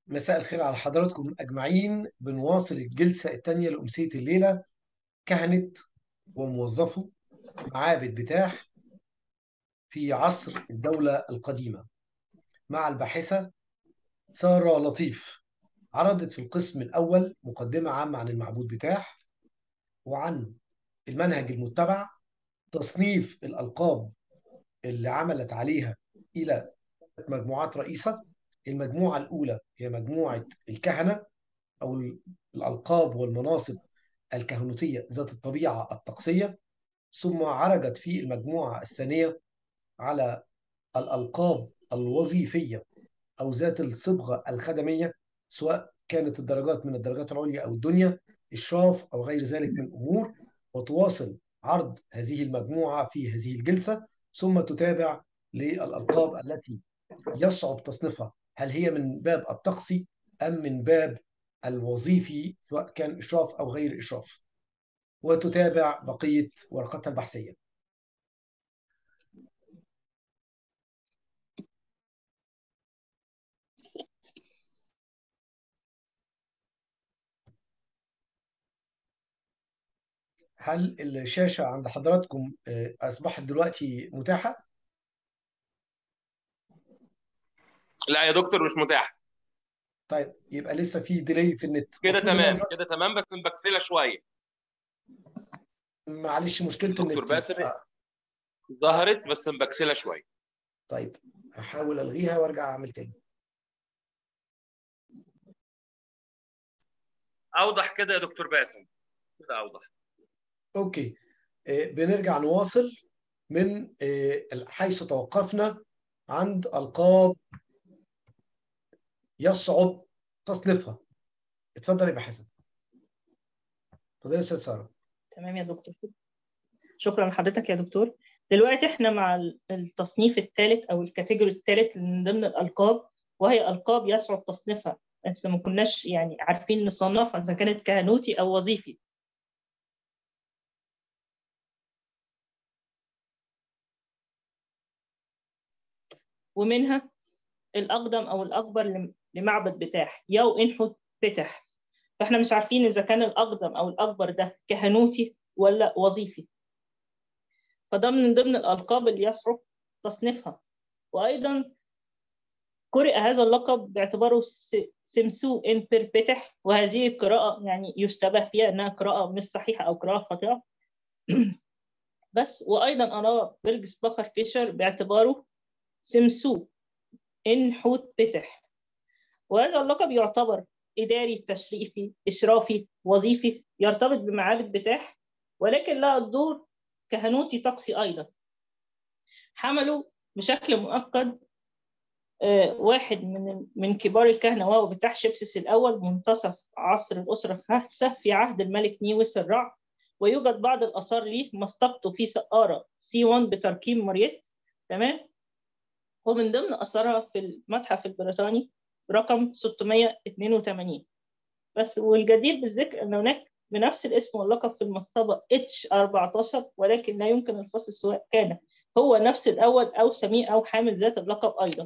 مساء الخير على حضراتكم أجمعين بنواصل الجلسة الثانية لأمسية الليلة كهنة وموظفو معابد بتاح في عصر الدولة القديمة مع الباحثة سارة لطيف عرضت في القسم الأول مقدمة عامة عن المعبود بتاح وعن المنهج المتبع تصنيف الألقاب اللي عملت عليها إلى مجموعات رئيسة المجموعة الأولى هي مجموعة الكهنة أو الألقاب والمناصب الكهنوتية ذات الطبيعة الطقسية ثم عرجت في المجموعة الثانية على الألقاب الوظيفية أو ذات الصبغة الخدمية سواء كانت الدرجات من الدرجات العليا أو الدنيا إشراف أو غير ذلك من أمور وتواصل عرض هذه المجموعة في هذه الجلسة ثم تتابع للألقاب التي يصعب تصنيفها هل هي من باب الطقسي أم من باب الوظيفي سواء كان إشراف أو غير إشراف وتتابع بقية ورقتها البحثية هل الشاشة عند حضراتكم أصبحت دلوقتي متاحة؟ لا يا دكتور مش متاح طيب يبقى لسه في ديلي في النت كده المفروض إنها تمام دلوقتي- كده تمام بس مبكسله شويه معلش مشكلة دكتور النت باسم. آه، ظهرت بس مبكسله شويه طيب هحاول ألغيها وأرجع أعمل تاني اوضح كده يا دكتور باسم كده اوضح أوكي آه، بنرجع نواصل من آه، حيث توقفنا عند ألقاب يصعب تصنيفها اتفضل يا حسن اتفضل يا أستاذ سارة تمام يا دكتور شكرا لحضرتك يا دكتور دلوقتي احنا مع ال- التصنيف الثالث او الكاتيجوري الثالث من ضمن الالقاب وهي القاب يصعب تصنيفها بس ما كناش يعني عارفين نصنفها اذا كانت كهنوتي او وظيفي ومنها الاقدم او الاكبر لم- لمعبد بتاح يو انحت بتح فاحنا مش عارفين اذا كان الاقدم او الاكبر ده كهنوتي ولا وظيفي فده من ضمن الألقاب اللي يصعب تصنيفها وأيضا قرئ هذا اللقب باعتباره س- سمسو إن بيربتح وهذه القراءة يعني يشتبه فيها أنها قراءة مش صحيحة أو قراءة خاطئة بس وأيضا أرى بيرجس بخر فيشر باعتباره سمسو إن حوت بتح وهذا اللقب يعتبر إداري تشريفي إشرافي وظيفي يرتبط بمعابد بتاح ولكن له الدور كهنوتي طقسي أيضا حملوا بشكل مؤكد آه، واحد من من كبار الكهنة وهو بتاح شبسس الأول منتصف عصر الأسرة الخامسة في عهد الملك نيوس الرع ويوجد بعض الآثار ليه مستقطه في سقارة سي 1 بتركيب مريت تمام ومن ضمن أثرها في المتحف البريطاني رقم 682 بس والجدير بالذكر أن هناك بنفس الاسم واللقب في المصطبة H14 ولكن لا يمكن الفصل سواء كان هو نفس الأول أو سميه أو حامل ذات اللقب أيضا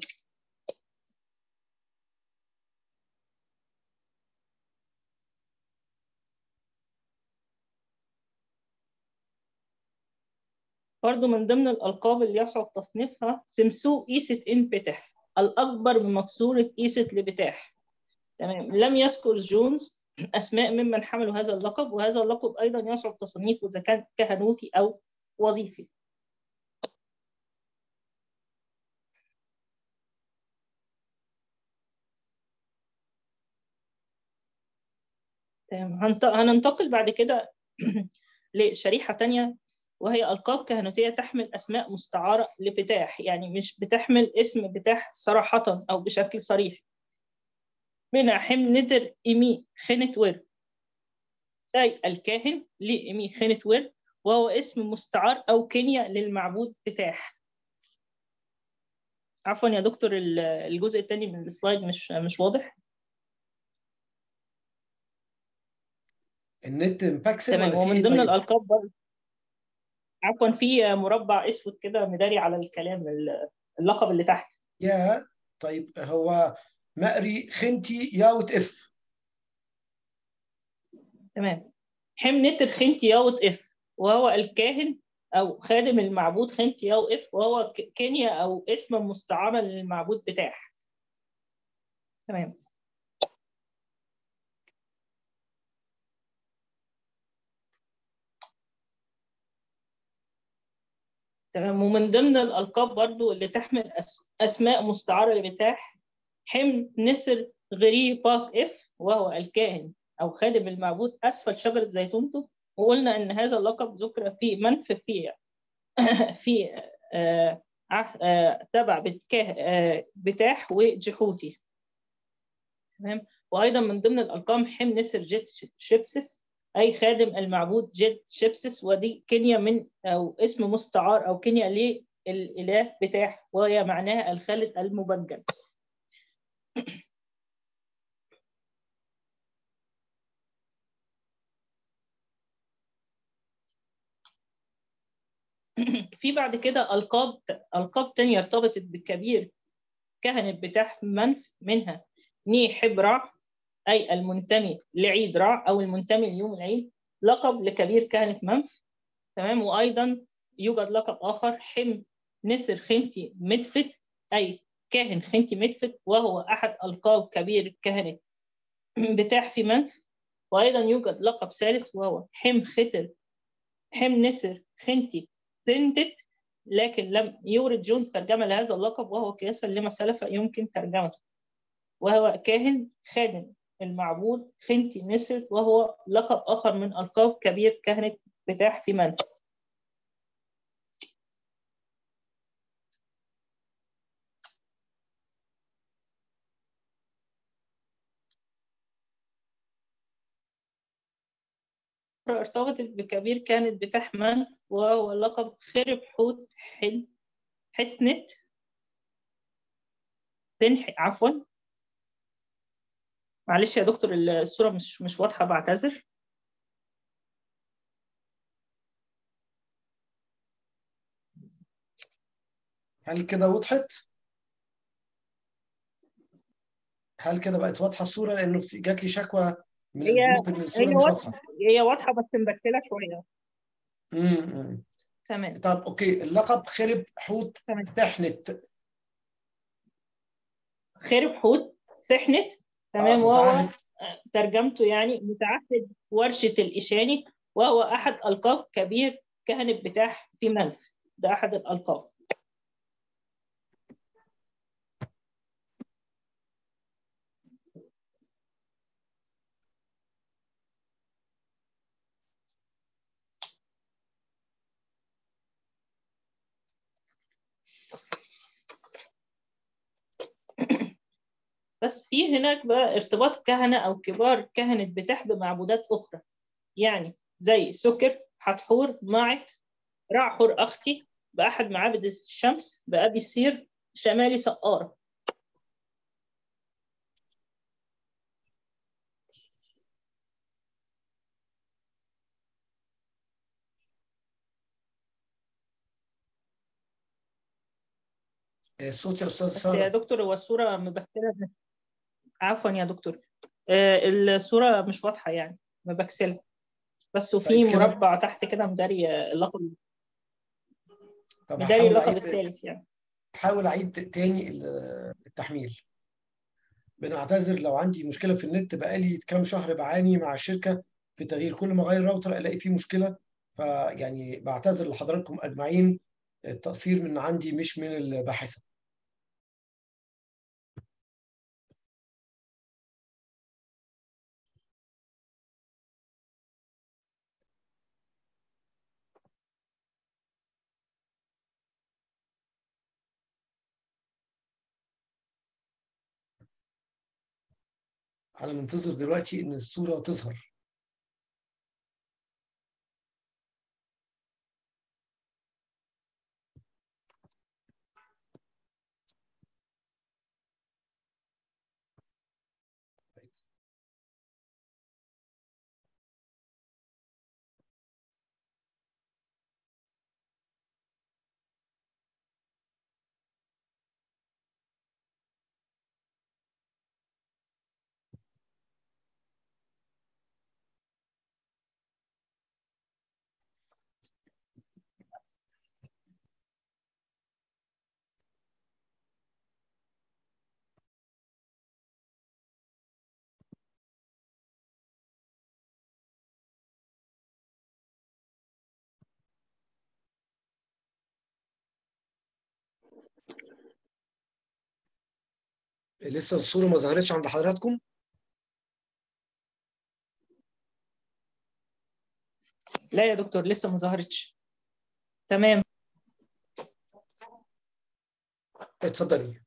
برضو من ضمن الألقاب اللي يصعب تصنيفها سمسو إيسة إن بتح الأكبر بمكسورة إيسة لبتاح تمام لم يذكر جونز أسماء ممن حملوا هذا اللقب وهذا اللقب أيضا يصعب تصنيفه إذا كان كهنوتي أو وظيفي تمام هنت- هننتقل بعد كده لشريحة تانية وهي ألقاب كهنوتية تحمل أسماء مستعارة لبتاح يعني مش بتحمل اسم بتاح صراحة أو بشكل صريح منها حم نتر إيمي خنت ور أي الكاهن لإيمي خنت ور وهو اسم مستعار أو كينيا للمعبود بتاح عفوا يا دكتور ال- الجزء الثاني من السلايد مش مش واضح النت مباكسل تمام ولا في ومن ايه ضمن طيب؟ الألقاب برضه عفوا في مربع أسود كده مداري على الكلام ال- اللقب اللي تحت يا طيب هو مأري خنتي ياوت اف تمام حمنتر خنتي ياوت اف وهو الكاهن او خادم المعبود خنتي ياو اف وهو ك- كينيا او اسم مستعارة للمعبود بتاعه تمام تمام ومن ضمن الألقاب برضو اللي تحمل أس... أسماء مستعارة لبتاح حمل نسر غري باك إف وهو الكاهن أو خادم المعبود أسفل شجرة زيتونته وقلنا إن هذا اللقب ذكر في منف في في آه عه- آه تبع بتكاه آه بتاح وجحوتي تمام وأيضا من ضمن الأرقام حم نسر جيت شيبسس أي خادم المعبود جيت شيبسس ودي كينيا من أو اسم مستعار أو كينيا للإله بتاح وهي معناها الخالد المبجل في بعد كده ألقاب ألقاب تانية ارتبطت بالكبير كهنة بتاح منف منها ني حبرع أي المنتمي لعيد رع أو المنتمي ليوم العيد لقب لكبير كهنة منف تمام وأيضا يوجد لقب آخر حم نسر خنتي مدفت أي كاهن خنتي مدفت وهو أحد ألقاب كبير كهنة بتاح في منف وأيضا يوجد لقب ثالث وهو حم ختر حم نسر خنتي سندت لكن لم يورد جونز ترجمة لهذا اللقب وهو قياسا لما سلف يمكن ترجمته وهو كاهن خادم المعبود خنتي نسر وهو لقب آخر من ألقاب كبير كهنة بتاح في منف ارتبطت بكبير كانت بتاح منف وهو لقب خرب حوت حل حسنت تنح عفوا معلش يا دكتور الصورة مش مش واضحة بعتذر هل كده وضحت؟ هل كده بقت واضحة الصورة؟ لأنه في جات لي شكوى من هي- الجروب إن الصورة هي مش واضحة واضحة. هي واضحة بس مبكلة شوية امم تمام طب أوكي اللقب خرب حوت تمام تحنت خرب حوت سحنت تمام آه، وهو متعهد ترجمته يعني متعهد ورشة الإشاني وهو أحد ألقاب كبير كهنة بتاح في منف ده أحد الألقاب بس في هناك بقى ارتباط كهنة أو كبار كهنة بتاح بمعبودات أخرى يعني زي سكر حتحور معت رعحر أختي بأحد معابد الشمس بأبي السير شمالي سقارة الصوت يا أستاذ بس يا سارة دكتور هو الصورة مبكسلة عفوا يا دكتور آه، الصورة مش واضحة يعني مبكسلة بس وفي طيب كده- مربع تحت كده مداري اللقب طب مداري هحاول اللقب أعيد الثالث يعني حاول أعيد تاني ال- التحميل بنعتذر لو عندي مشكلة في النت بقالي كام شهر بعاني مع الشركة في تغيير كل ما أغير راوتر ألاقي فيه مشكلة فيعني بعتذر لحضراتكم أجمعين التقصير من عندي مش من الباحثة أنا منتظر دلوقتي إن الصورة تظهر لسه الصورة ما ظهرتش عند حضراتكم لا يا دكتور لسه ما ظهرتش تمام اتفضلي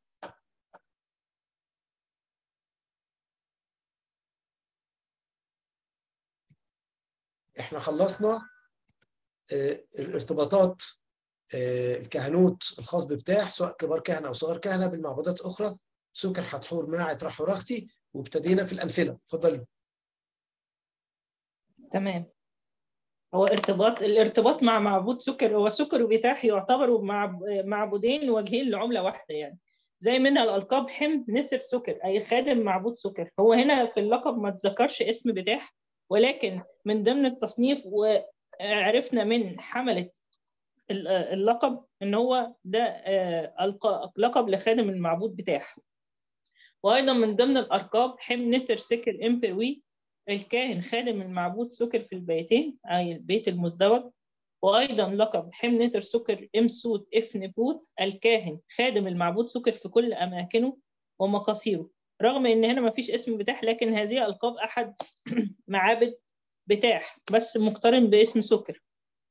احنا خلصنا آه، الارتباطات آه، الكهنوت الخاص ببتاح سواء كبار كهنه او صغار كهنه بالمعبودات الاخرى سكر حتحور ماعت رح اختي وابتدينا في الامثله اتفضلي تمام هو ارتباط الارتباط مع معبود سكر هو سكر وبتاح يعتبروا مع معبودين وجهين لعمله واحده يعني زي منها الالقاب حمد نسر سكر اي خادم معبود سكر هو هنا في اللقب ما تذكرش اسم بتاح ولكن من ضمن التصنيف وعرفنا من حمله ال- اللقب ان هو ده آه، ألق- لقب لخادم المعبود بتاح وايضا من ضمن الارقاب حم نتر سكر امبروي الكاهن خادم المعبود سكر في البيتين اي البيت المزدوج وايضا لقب حم نتر سكر ام سوت اف نبوت الكاهن خادم المعبود سكر في كل اماكنه ومقاصيره رغم ان هنا ما فيش اسم بتاح لكن هذه القاب احد معابد بتاح بس مقترن باسم سكر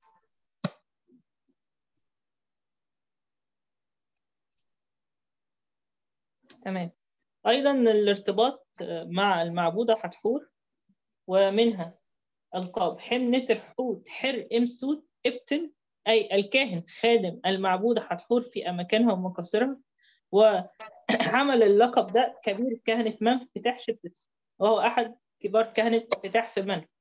تمام أيضا الارتباط مع المعبودة حتحور ومنها ألقاب حم نتر حوت حر إمسوت ابتن أي الكاهن خادم المعبودة حتحور في أماكنها ومقاصرها وحمل اللقب ده كبير كهنة منف فتح شبتس وهو أحد كبار كهنة فتح في منف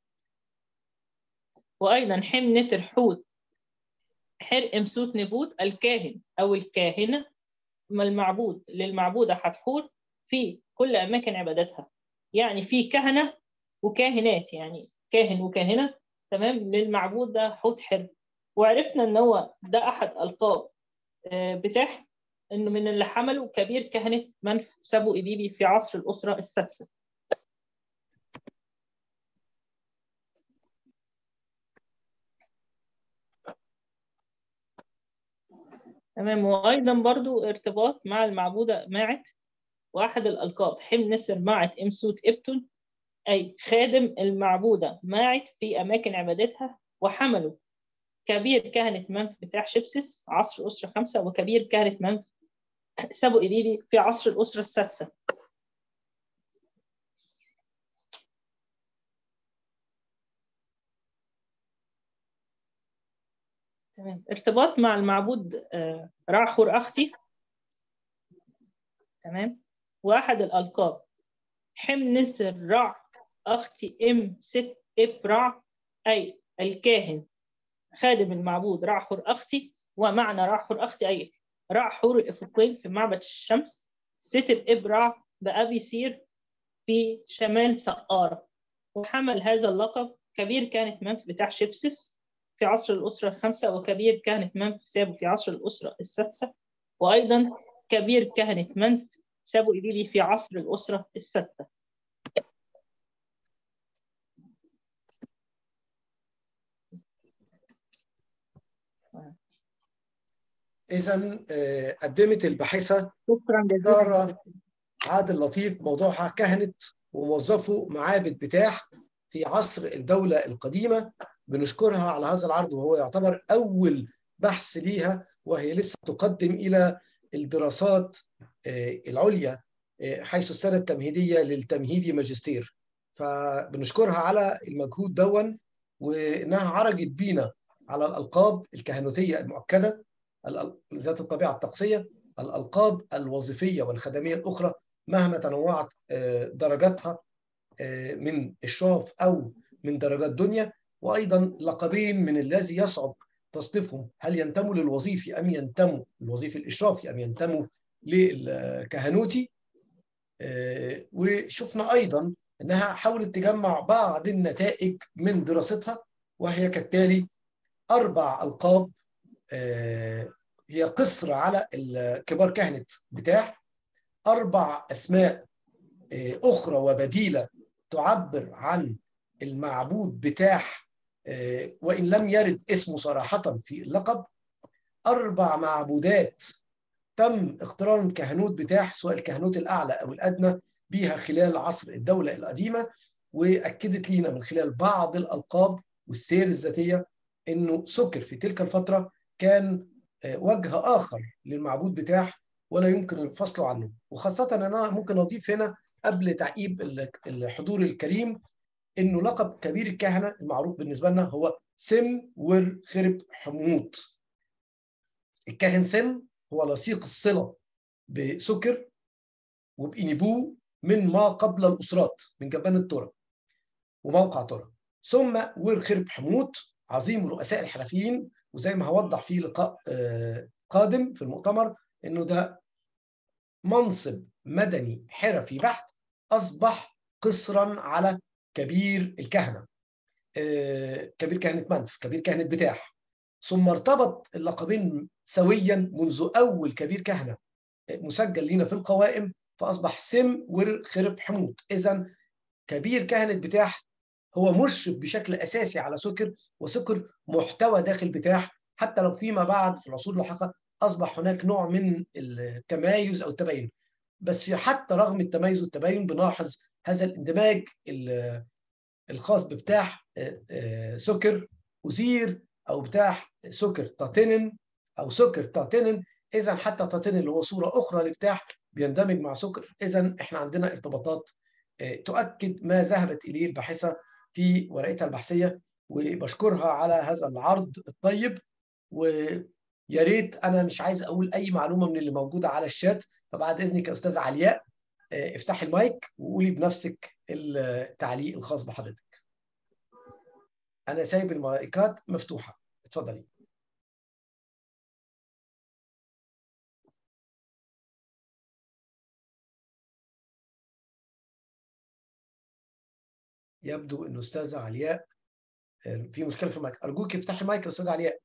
وأيضا حم نتر حوت حر إمسوت نبوت الكاهن أو الكاهنة المعبود للمعبودة حتحور في كل أماكن عبادتها يعني في كهنة وكاهنات يعني كاهن وكاهنة تمام للمعبود ده حوت حر وعرفنا ان هو ده احد القاب آه، بتاح انه من اللي حمله كبير كهنة منف سابو إبيبي في عصر الأسرة السادسة تمام وأيضا برضو ارتباط مع المعبودة ماعت وأحد الألقاب حم نسر ماعت إمسوت إبتون أي خادم المعبودة ماعت في أماكن عبادتها وحملوا كبير كهنة منف بتاع شبسس عصر الأسرة خمسة وكبير كهنة منف سابو إبيبي في عصر الأسرة السادسة تمام ارتباط مع المعبود آه، راحور أختي تمام وأحد الألقاب حم نسر رع أختي إم ست إب رع أي الكاهن خادم المعبود راحور أختي ومعنى راحور أختي أي راحور الأفقين في معبد الشمس ستر إبرع بأبي سير في شمال سقارة وحمل هذا اللقب كبير كانت منف بتاع شبسس في عصر الأسرة الخامسة وكبير كهنة منف سابو في عصر الأسرة السادسة وأيضا كبير كهنة منف سابو إبيلي في عصر الأسرة السادسة اذا آه، قدمت الباحثه شكرا سارة جزيلا عادل لطيف موضوعها كهنة وموظفو معابد بتاح في عصر الدولة القديمة بنشكرها على هذا العرض وهو يعتبر أول بحث ليها وهي لسه تقدم إلى الدراسات آه، العليا آه، حيث السنة التمهيدية للتمهيدي ماجستير فبنشكرها على المجهود دون وإنها عرجت بينا على الألقاب الكهنوتية المؤكدة الأل- ذات الطبيعة الطقسية الألقاب الوظيفية والخدمية الأخرى مهما تنوعت آه، درجاتها آه، من إشراف أو من درجات دنيا وأيضا لقبين من الذي يصعب تصنيفهم هل ينتموا للوظيفي أم ينتموا للوظيفي الإشرافي أم ينتموا للكهنوتي آه، وشفنا أيضا أنها حاولت تجمع بعض النتائج من دراستها وهي كالتالي أربع ألقاب آه، هي قصر على كبار كهنة بتاح أربع أسماء آه، أخرى وبديلة تعبر عن المعبود بتاح آه، وإن لم يرد اسمه صراحة في اللقب أربع معبودات تم اقتران كهنوت بتاح سواء الكهنوت الاعلى او الادنى بيها خلال عصر الدوله القديمه واكدت لينا من خلال بعض الالقاب والسير الذاتيه انه سكر في تلك الفتره كان وجه اخر للمعبود بتاح ولا يمكن الفصل عنه وخاصه ان انا ممكن اضيف هنا قبل تعقيب الحضور الكريم انه لقب كبير الكهنه المعروف بالنسبه لنا هو سم ور خرب حموت الكاهن سم هو لصيق الصله بسكر وبإنيبو من ما قبل الأسرات من جبان الترى وموقع ترى ثم ور خرب حموت عظيم رؤساء الحرفيين وزي ما هوضح في لقاء قادم في المؤتمر انه ده منصب مدني حرفي بحت اصبح قصرا على كبير الكهنه كبير كهنه منف كبير كهنه بتاح ثم ارتبط اللقبين سويا منذ اول كبير كهنه مسجل لنا في القوائم فاصبح سم ور خرب حموت اذا كبير كهنه بتاح هو مشرف بشكل اساسي على سكر وسكر محتوى داخل بتاح حتى لو فيما بعد في العصور اللاحقه اصبح هناك نوع من التمايز او التباين بس حتى رغم التميز والتباين بنلاحظ هذا الاندماج الخاص ببتاح سكر أزير أو بتاح سكر تاتينين أو سكر تاتينين إذا حتى تاتينين اللي هو صورة أخرى لبتاح بيندمج مع سكر إذا إحنا عندنا ارتباطات تؤكد ما ذهبت إليه الباحثة في ورقتها البحثية وبشكرها على هذا العرض الطيب ويا ريت أنا مش عايز أقول أي معلومة من اللي موجودة على الشات فبعد إذنك يا أستاذة علياء افتحي المايك وقولي بنفسك التعليق الخاص بحضرتك انا سايب المايكات مفتوحه اتفضلي يبدو ان استاذه علياء في مشكله في المايك ارجوك افتحي المايك يا استاذه علياء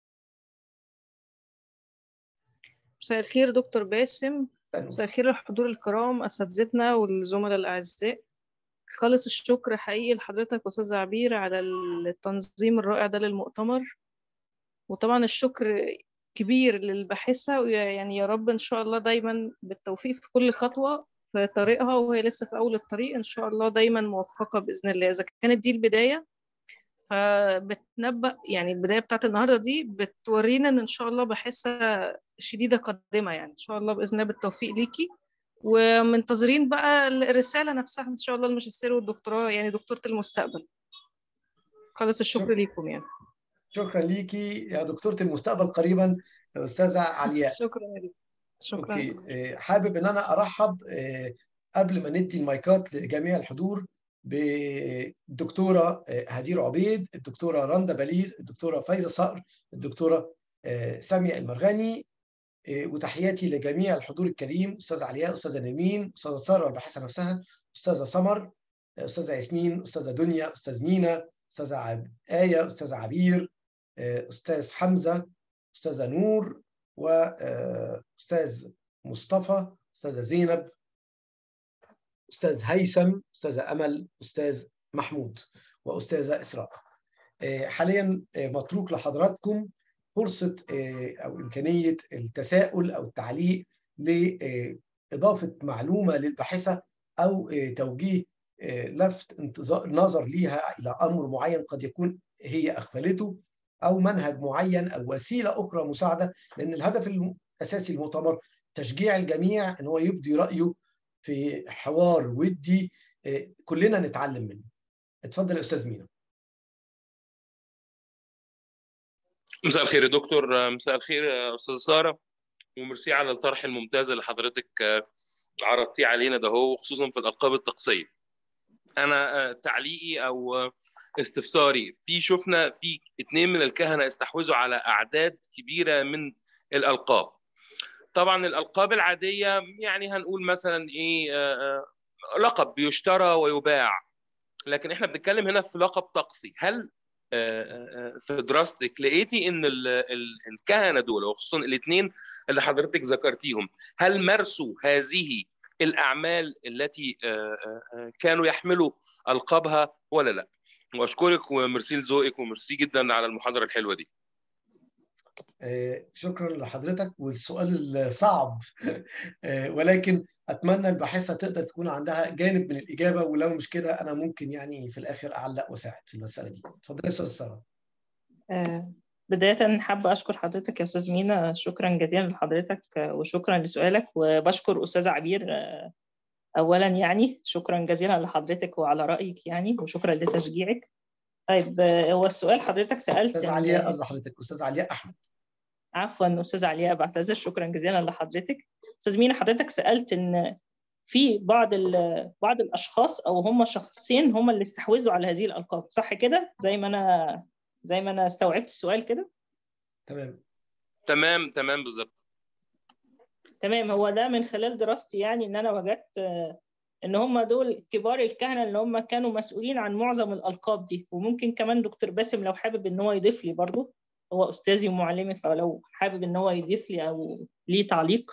مساء الخير دكتور باسم مساء الخير الحضور الكرام اساتذتنا والزملاء الاعزاء خالص الشكر حقيقي لحضرتك استاذ عبير على التنظيم الرائع ده للمؤتمر وطبعا الشكر كبير للباحثة يعني يا رب إن شاء الله دايما بالتوفيق في كل خطوة في طريقها وهي لسه في أول الطريق إن شاء الله دايما موفقة بإذن الله إذا كانت دي البداية فبتنبأ يعني البداية بتاعت النهاردة دي بتورينا إن إن شاء الله باحثة شديدة قادمة يعني إن شاء الله بإذن الله بالتوفيق ليكي ومنتظرين بقى الرسالة نفسها إن شاء الله الماجستير والدكتوراه يعني دكتورة المستقبل خالص الشكر شكرا. ليكم يعني شكرا ليكي يا دكتورة المستقبل قريبا استاذه علياء شكرا لك شكرا اوكي حابب ان انا ارحب قبل ما ندي المايكات لجميع الحضور بالدكتوره هدير عبيد الدكتوره رندا بليغ الدكتوره فايزه صقر الدكتوره ساميه المرغني وتحياتي لجميع الحضور الكريم استاذه علياء استاذه نرمين استاذه ساره الباحثه نفسها استاذه سمر استاذه ياسمين استاذه دنيا استاذ مينا استاذه عب... ايه استاذه عبير استاذ حمزه استاذه نور واستاذ مصطفى استاذه زينب استاذ هيثم استاذه امل استاذ محمود واستاذه اسراء حاليا متروك لحضراتكم فرصه او امكانيه التساؤل او التعليق لاضافه معلومه للباحثه او توجيه لفت نظر ليها الى امر معين قد يكون هي اغفلته او منهج معين او وسيله اخرى مساعده لان الهدف الاساسي المؤتمر تشجيع الجميع ان هو يبدي رايه في حوار ودي كلنا نتعلم منه. اتفضل يا استاذ مينا. مساء الخير يا دكتور مساء الخير يا استاذ ساره وميرسي على الطرح الممتاز اللي حضرتك عرضتيه علينا ده هو خصوصا في الالقاب الطقسيه. انا تعليقي او استفساري في شفنا في اثنين من الكهنه استحوذوا على اعداد كبيره من الالقاب طبعا الالقاب العاديه يعني هنقول مثلا ايه لقب بيشترى ويباع لكن احنا بنتكلم هنا في لقب طقسي هل في دراستك لقيتي ان الكهنه دول وخصوصا الاثنين اللي حضرتك ذكرتيهم هل مارسوا هذه الاعمال التي كانوا يحملوا القابها ولا لا واشكرك وميرسي لذوقك وميرسي جدا على المحاضره الحلوه دي آه، شكرا لحضرتك والسؤال الصعب آه، ولكن اتمنى الباحثه تقدر تكون عندها جانب من الاجابه ولو مش كده انا ممكن يعني في الاخر اعلق واساعد في المساله دي اتفضلي يا استاذ ساره آه، بداية حابة أشكر حضرتك يا أستاذ مينا شكرا جزيلا لحضرتك آه، وشكرا لسؤالك وبشكر أستاذ عبير آه، أولا يعني شكرا جزيلا لحضرتك وعلى رأيك يعني وشكرا لتشجيعك طيب آه، هو السؤال حضرتك سألت استاذ إن- علياء قصد حضرتك استاذ علياء احمد عفوا استاذ علياء بعتذر شكرا جزيلا لحضرتك استاذ مينا حضرتك سالت ان في بعض ال- بعض الاشخاص او هم شخصين هم اللي استحوذوا على هذه الالقاب صح كده زي ما انا زي ما انا استوعبت السؤال كده تمام تمام تمام بالظبط تمام هو ده من خلال دراستي يعني ان انا وجدت آه، ان هم دول كبار الكهنه اللي هم كانوا مسؤولين عن معظم الالقاب دي وممكن كمان دكتور باسم لو حابب ان هو يضيف لي برضه هو استاذي ومعلمي فلو حابب ان هو يضيف لي او ليه تعليق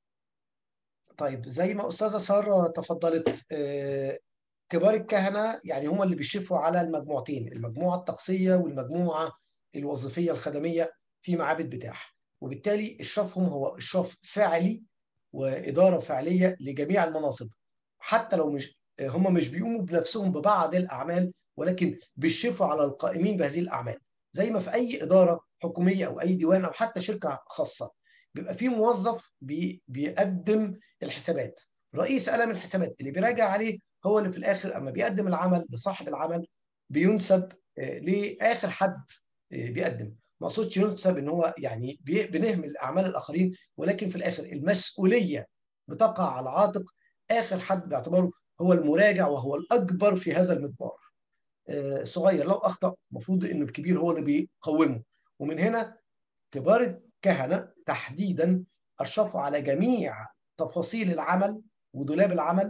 طيب زي ما استاذه ساره تفضلت آه، كبار الكهنه يعني هم اللي بيشرفوا على المجموعتين المجموعه الطقسيه والمجموعه الوظيفيه الخدميه في معابد بتاح وبالتالي اشرافهم هو اشراف فعلي واداره فعليه لجميع المناصب حتى لو مش هم مش بيقوموا بنفسهم ببعض الاعمال ولكن بيشرفوا على القائمين بهذه الاعمال زي ما في اي اداره حكوميه او اي ديوان او حتى شركه خاصه بيبقى في موظف بي بيقدم الحسابات رئيس قلم الحسابات اللي بيراجع عليه هو اللي في الاخر اما بيقدم العمل لصاحب العمل بينسب آه، لاخر حد آه، بيقدم ما اقصدش ينسب ان هو يعني بي- بنهمل اعمال الاخرين ولكن في الاخر المسؤوليه بتقع على عاتق اخر حد باعتباره هو المراجع وهو الاكبر في هذا المدبار آه، الصغير لو اخطا المفروض ان الكبير هو اللي بيقومه ومن هنا كبار الكهنه تحديدا اشرفوا على جميع تفاصيل العمل ودولاب العمل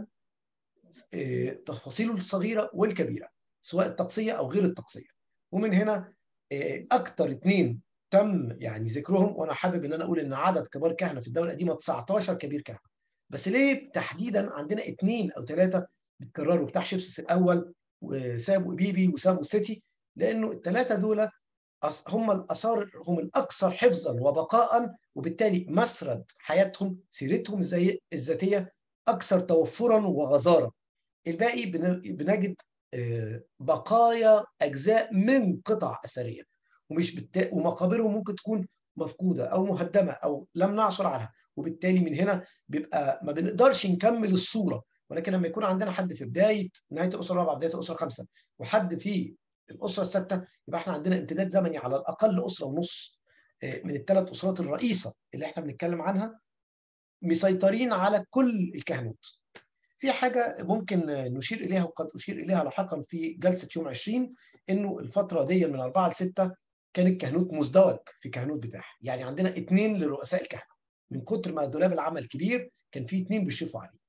آه، تفاصيله الصغيره والكبيره سواء الطقسيه او غير الطقسيه ومن هنا آه، اكتر اتنين تم يعني ذكرهم وانا حابب ان انا اقول ان عدد كبار كهنه في الدوله القديمه 19 كبير كهنه بس ليه تحديدا عندنا اثنين او ثلاثه بيتكرروا بتاع شيبسس الاول وسابو بيبي وسابو سيتي لانه الثلاثه دول أص- هم الاثار هم الاكثر حفظا وبقاء وبالتالي مسرد حياتهم سيرتهم الزي- الذاتيه اكثر توفرا وغزاره الباقي بن- بنجد آه، بقايا اجزاء من قطع اثريه ومش بالت... ومقابرهم ممكن تكون مفقوده او مهدمه او لم نعثر عنها وبالتالي من هنا بيبقى ما بنقدرش نكمل الصوره ولكن لما يكون عندنا حد في بدايه نهايه الاسره الرابعه بدايه الاسره الخامسه وحد في الاسره السادسه يبقى احنا عندنا امتداد زمني على الاقل اسره ونص آه، من الثلاث اسرات الرئيسه اللي احنا بنتكلم عنها مسيطرين على كل الكهنوت في حاجة ممكن نشير إليها وقد أشير إليها لاحقا في جلسة يوم 20 إنه الفترة دي من 4 ل 6 كان الكهنوت مزدوج في كهنوت بتاعها يعني عندنا اثنين لرؤساء الكهنة من كتر ما دولاب العمل كبير كان في اثنين بيشرفوا عليه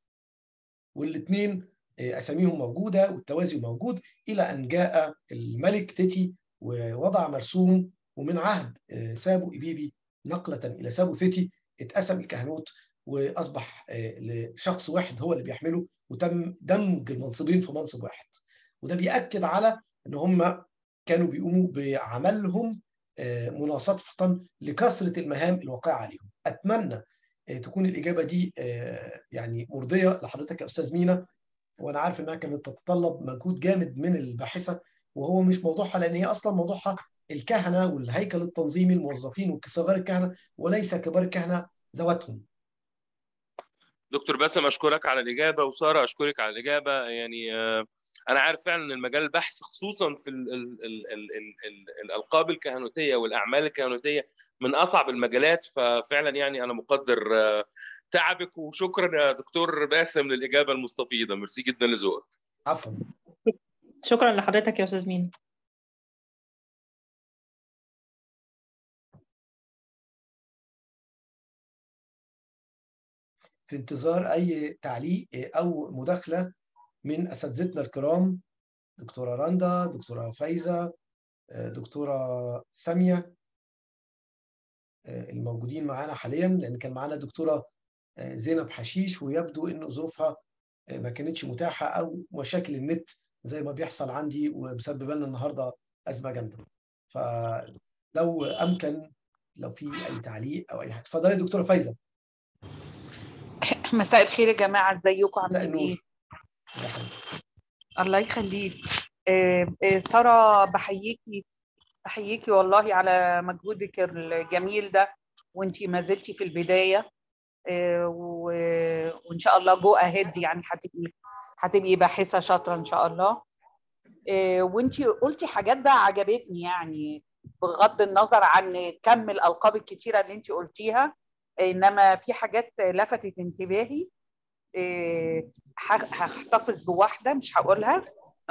والاثنين أساميهم موجودة والتوازي موجود إلى أن جاء الملك تيتي ووضع مرسوم ومن عهد سابو إبيبي نقلة إلى سابو ثيتي اتقسم الكهنوت واصبح آه، لشخص واحد هو اللي بيحمله وتم دمج المنصبين في منصب واحد وده بيأكد على ان هم كانوا بيقوموا بعملهم آه، مناصفة لكثرة المهام الواقعة عليهم أتمنى آه، تكون الإجابة دي آه، يعني مرضية لحضرتك يا أستاذ مينا وأنا عارف إنها كانت تتطلب مجهود جامد من الباحثة وهو مش موضوعها لأن هي أصلا موضوعها الكهنة والهيكل التنظيمي الموظفين وصغار الكهنة وليس كبار الكهنة ذواتهم دكتور باسم اشكرك على الاجابه وساره اشكرك على الاجابه يعني آه، انا عارف فعلا ان المجال البحث خصوصا في ال ال ال ال ال ال الالقاب الكهنوتيه والاعمال الكهنوتيه من اصعب المجالات ففعلا يعني انا مقدر آه، تعبك وشكرا يا دكتور باسم للاجابه المستفيضه ميرسي جدا لذوقك عفوا شكرا لحضرتك يا استاذ مين في انتظار أي تعليق أو مداخلة من أساتذتنا الكرام دكتورة رندا دكتورة فايزة دكتورة سامية الموجودين معانا حاليا لأن كان معانا دكتورة زينب حشيش ويبدو إن ظروفها ما كانتش متاحة أو مشاكل النت زي ما بيحصل عندي ومسبب لنا النهاردة أزمة جامدة فلو أمكن لو في اي تعليق او اي حاجه اتفضلي يا دكتوره فايزه مساء الخير يا جماعة ازيكم مساء عاملين ايه؟ النور ده حقيقي. الله يخليك آه، آه، سارة بحييكي بحييكي والله على مجهودك الجميل ده وانتي ما زلتي في البداية آه، و- وان شاء الله جو اهيد يعني هتبقي هتبقي باحثة شاطرة ان شاء الله آه، وانتي قلتي حاجات بقى عجبتني يعني بغض النظر عن كم الالقاب الكتيرة اللي انتي قلتيها انما في حاجات لفتت انتباهي إيه، ه- هحتفظ بواحدة مش هقولها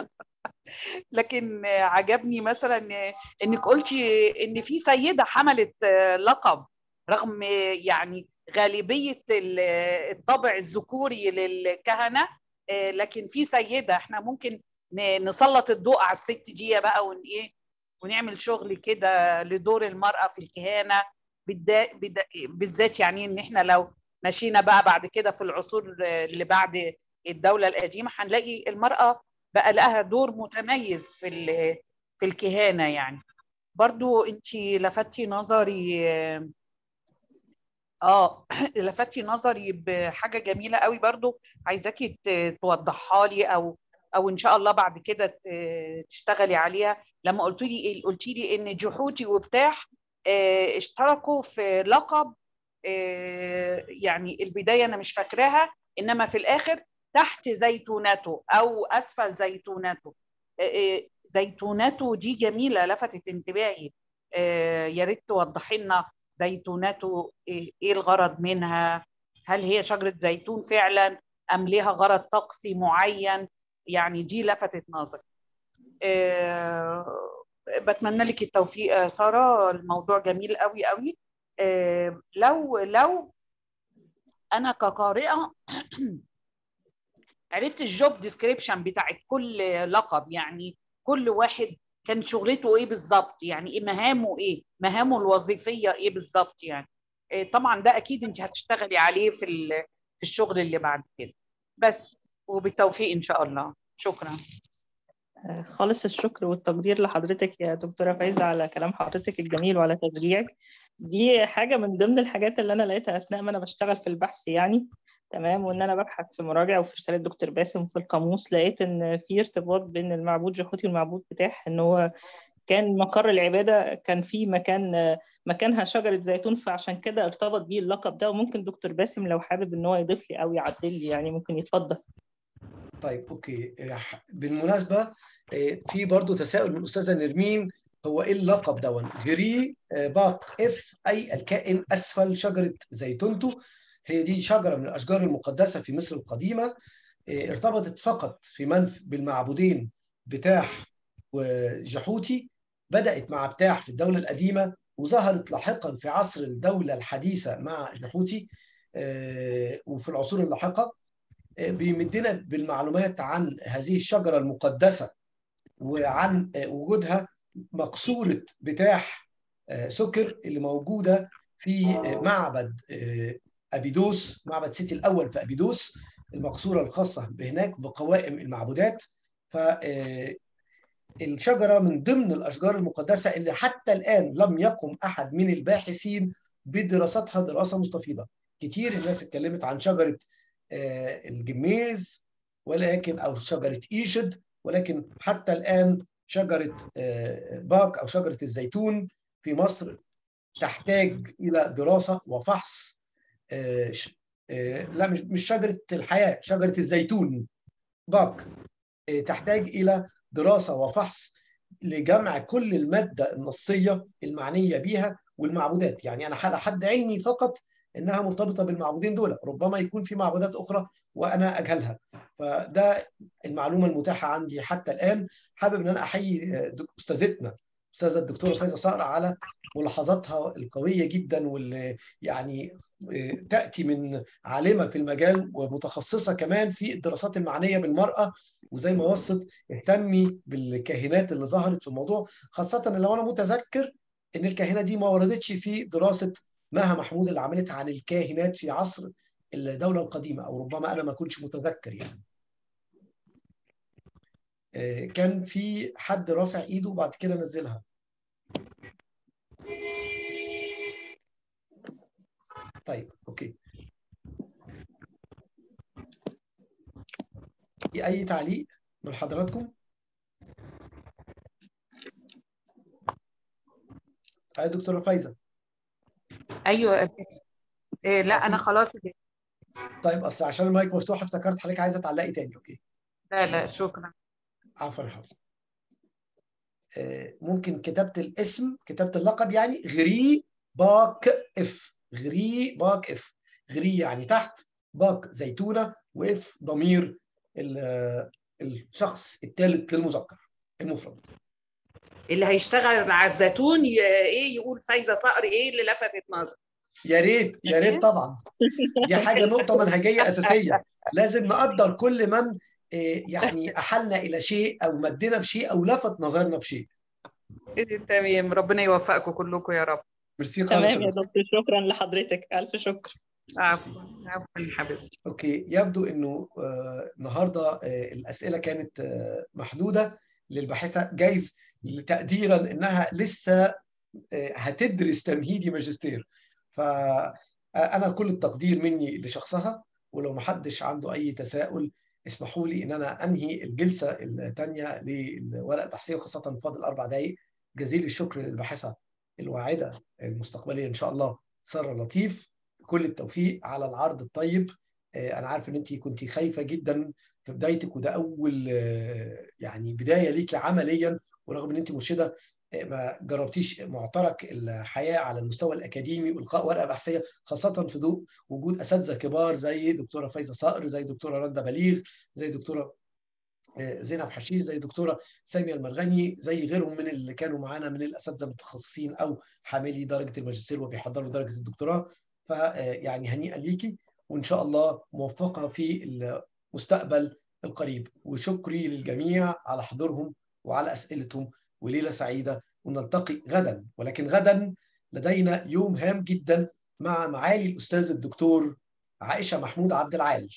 لكن عجبني مثلا انك قلتي ان في سيدة حملت لقب رغم يعني غالبية ال- الطبع الذكوري للكهنة إيه، لكن في سيدة احنا ممكن ن- نسلط الضوء على الست دي بقى ون ايه ونعمل شغل كده لدور المرأة في الكهانة بالدا- بدا- بالذات يعني ان احنا لو مشينا بقى بعد كده في العصور اللي بعد الدولة القديمة هنلاقي المرأة بقى لها دور متميز في ال- في الكهانة يعني برضو انت لفتي نظري اه لفتي نظري بحاجة جميلة قوي برضو عايزاكي ت- توضحها لي او او ان شاء الله بعد كده ت- تشتغلي عليها لما قلت لي قلت لي ان جحوتي وبتاح آه، اشتركوا في لقب آه، يعني البدايه انا مش فاكراها انما في الاخر تحت زيتونته او اسفل زيتونته آه، آه، زيتونته دي جميله لفتت انتباهي آه، يا ريت توضحي لنا زيتونته ايه إيه الغرض منها هل هي شجره زيتون فعلا ام لها غرض طقسي معين يعني دي لفتت نظري آه، بتمنى لك التوفيق يا ساره الموضوع جميل قوي قوي آه، لو لو انا كقارئه عرفت الجوب ديسكريبشن بتاعت كل لقب يعني كل واحد كان شغلته ايه بالظبط يعني ايه مهامه ايه مهامه الوظيفيه ايه بالظبط يعني آه، طبعا ده اكيد انت هتشتغلي عليه في ال- في الشغل اللي بعد كده بس وبالتوفيق ان شاء الله شكرا خالص الشكر والتقدير لحضرتك يا دكتورة فايزة على كلام حضرتك الجميل وعلى تشجيعك دي حاجة من ضمن الحاجات اللي أنا لقيتها أثناء ما أنا بشتغل في البحث يعني تمام وإن أنا ببحث في مراجع وفي رسالة دكتور باسم وفي القاموس لقيت إن في ارتباط بين المعبود جحوتي والمعبود بتاح إن هو كان مقر العبادة كان في مكان مكانها شجرة زيتون فعشان كده ارتبط بيه اللقب ده وممكن دكتور باسم لو حابب إن هو يضيف لي أو يعدل لي يعني ممكن يتفضل طيب اوكي آه، بالمناسبه آه، في برضو تساؤل من الاستاذه نرمين هو ايه اللقب دون جري آه، باق اف اي الكائن اسفل شجره زيتونته هي دي شجره من الاشجار المقدسه في مصر القديمه آه، ارتبطت فقط في منف بالمعبودين بتاح وجحوتي بدات مع بتاح في الدوله القديمه وظهرت لاحقا في عصر الدوله الحديثه مع جحوتي آه، وفي العصور اللاحقه بيمدنا بالمعلومات عن هذه الشجرة المقدسة وعن وجودها مقصورة بتاح سكر اللي موجودة في معبد أبيدوس معبد سيتي الأول في أبيدوس المقصورة الخاصة بهناك بقوائم المعبودات فالشجرة من ضمن الأشجار المقدسة اللي حتى الآن لم يقم أحد من الباحثين بدراستها دراسة مستفيضة كتير الناس اتكلمت عن شجرة الجميز ولكن او شجره ايشد ولكن حتى الان شجره باك او شجره الزيتون في مصر تحتاج الى دراسه وفحص لا مش مش شجره الحياه شجره الزيتون باك تحتاج الى دراسه وفحص لجمع كل الماده النصيه المعنيه بها والمعبودات يعني انا على حد علمي فقط انها مرتبطه بالمعبودين دول ربما يكون في معبودات اخرى وانا اجهلها فده المعلومه المتاحه عندي حتى الان حابب ان انا احيي استاذتنا استاذه الدكتوره فايزه صقر على ملاحظاتها القويه جدا واللي يعني تاتي من عالمه في المجال ومتخصصه كمان في الدراسات المعنيه بالمراه وزي ما وصت اهتمي بالكاهنات اللي ظهرت في الموضوع خاصه لو انا متذكر ان الكاهنه دي ما وردتش في دراسه مها محمود اللي عملتها عن الكاهنات في عصر الدولة القديمة أو ربما أنا ما كنتش متذكر يعني كان في حد رافع إيده وبعد كده نزلها طيب اوكي في اي تعليق من حضراتكم يا دكتوره فايزه ايوه إيه لا انا خلاص طيب اصل عشان المايك مفتوح افتكرت حضرتك عايزه تعلقي تاني اوكي لا لا شكرا عفوا يا حضرتك آه، ممكن كتابه الاسم كتابه اللقب يعني غري باك اف غري باك اف غري يعني تحت باك زيتونه واف ضمير ال- الشخص الثالث للمذكر المفرد اللي هيشتغل على الزيتون ي- ايه يقول فايزه صقر ايه اللي لفتت نظر يا ريت يا ريت طبعا دي حاجه نقطه منهجيه اساسيه لازم نقدر كل من آه، يعني احلنا الى شيء او مدنا بشيء او لفت نظرنا بشيء إيه تمام ربنا يوفقكم كلكم يا رب ميرسي خالص تمام يا دكتور. دكتور شكرا لحضرتك الف شكر عفوا عفوا يا حبيبتي اوكي يبدو انه آه، النهارده آه، الاسئله كانت آه، محدوده للباحثه جايز تقديرا انها لسه آه، هتدرس تمهيدي ماجستير فانا كل التقدير مني لشخصها ولو ما حدش عنده اي تساؤل اسمحوا لي ان انا انهي الجلسه الثانيه للورقه البحثيه وخاصه فاضل اربع دقائق جزيل الشكر للباحثه الواعده المستقبليه ان شاء الله ساره لطيف كل التوفيق على العرض الطيب آه، انا عارف ان انت كنت خايفه جدا في بدايتك وده اول آه، يعني بدايه ليكي عمليا ورغم ان انت مرشده آه، ما جربتيش معترك الحياه على المستوى الاكاديمي والقاء ورقه بحثيه خاصه في ضوء وجود اساتذه كبار زي دكتوره فايزه صقر زي دكتوره رندا بليغ زي دكتوره آه، زينب حشيش زي دكتوره ساميه المرغني زي غيرهم من اللي كانوا معانا من الاساتذه المتخصصين او حاملي درجه الماجستير وبيحضروا درجه الدكتوراه فيعني هنيئا ليكي وان شاء الله موفقه في المستقبل القريب وشكري للجميع على حضورهم وعلى اسئلتهم وليله سعيده ونلتقي غدا ولكن غدا لدينا يوم هام جدا مع معالي الاستاذ الدكتور عائشه محمود عبد العال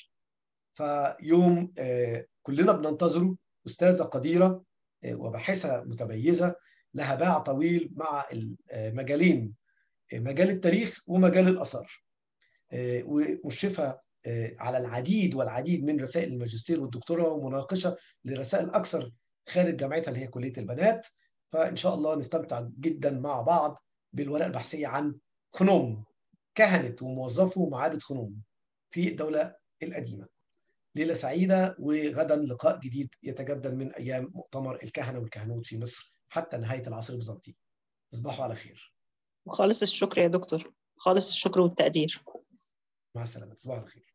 فيوم آه، كلنا بننتظره استاذه قديره آه، وباحثه متميزه لها باع طويل مع المجالين آه، مجال التاريخ ومجال الاثار آه، ومشرفه آه، على العديد والعديد من رسائل الماجستير والدكتوراه ومناقشه لرسائل اكثر خارج جامعتها اللي هي كليه البنات فان شاء الله نستمتع جدا مع بعض بالورقه البحثيه عن خنوم كهنه وموظفو معابد خنوم في الدوله القديمه ليله سعيده وغدا لقاء جديد يتجدد من ايام مؤتمر الكهنه والكهنوت في مصر حتى نهايه العصر البيزنطي تصبحوا على خير وخالص الشكر يا دكتور خالص الشكر والتقدير مع السلامه تصبحوا على خير